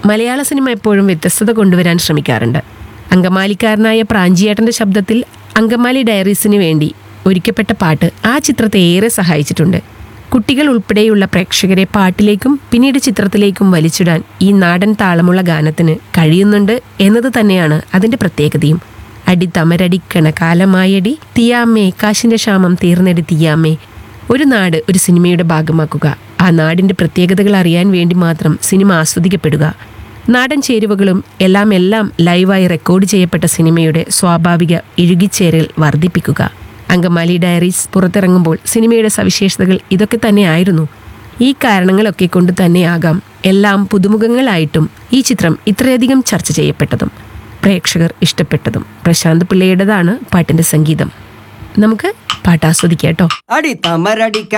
മലയാള സിനിമ എപ്പോഴും വ്യത്യസ്തത കൊണ്ടുവരാൻ ശ്രമിക്കാറുണ്ട് അങ്കമാലിക്കാരനായ പ്രാഞ്ചിയേട്ടന്റെ ശബ്ദത്തിൽ അങ്കമാലി ഡയറീസിന് വേണ്ടി ഒരുക്കപ്പെട്ട പാട്ട് ആ ചിത്രത്തെ ഏറെ സഹായിച്ചിട്ടുണ്ട് കുട്ടികൾ ഉൾപ്പെടെയുള്ള പ്രേക്ഷകരെ പാട്ടിലേക്കും പിന്നീട് ചിത്രത്തിലേക്കും വലിച്ചിടാൻ ഈ നാടൻ താളമുള്ള ഗാനത്തിന് കഴിയുന്നുണ്ട് എന്നത് തന്നെയാണ് അതിന്റെ പ്രത്യേകതയും അടി തമരടിക്കണ കാലമായടി തീയാമ്മേ കാശിന്റെ ക്ഷാമം തീർന്നെടി തീയാമ്മേ ഒരു നാട് ഒരു സിനിമയുടെ ഭാഗമാക്കുക ആ നാടിന്റെ പ്രത്യേകതകൾ അറിയാൻ വേണ്ടി മാത്രം സിനിമ ആസ്വദിക്കപ്പെടുക നാടൻ ചേരുവകളും എല്ലാം എല്ലാം ലൈവായി റെക്കോർഡ് ചെയ്യപ്പെട്ട സിനിമയുടെ സ്വാഭാവിക ഇഴുകിച്ചേരൽ വർദ്ധിപ്പിക്കുക അങ്കമാലി ഡയറീസ് പുറത്തിറങ്ങുമ്പോൾ സിനിമയുടെ സവിശേഷതകൾ ഇതൊക്കെ തന്നെയായിരുന്നു ഈ കാരണങ്ങളൊക്കെ കൊണ്ട് തന്നെയാകാം എല്ലാം പുതുമുഖങ്ങളായിട്ടും ഈ ചിത്രം ഇത്രയധികം ചർച്ച ചെയ്യപ്പെട്ടതും പ്രേക്ഷകർ ഇഷ്ടപ്പെട്ടതും പ്രശാന്ത് പിള്ളയുടേതാണ് പാട്ടിന്റെ സംഗീതം നമുക്ക് പാട്ട് ആസ്വദിക്കാം കേട്ടോ അടി തമരടിക്ക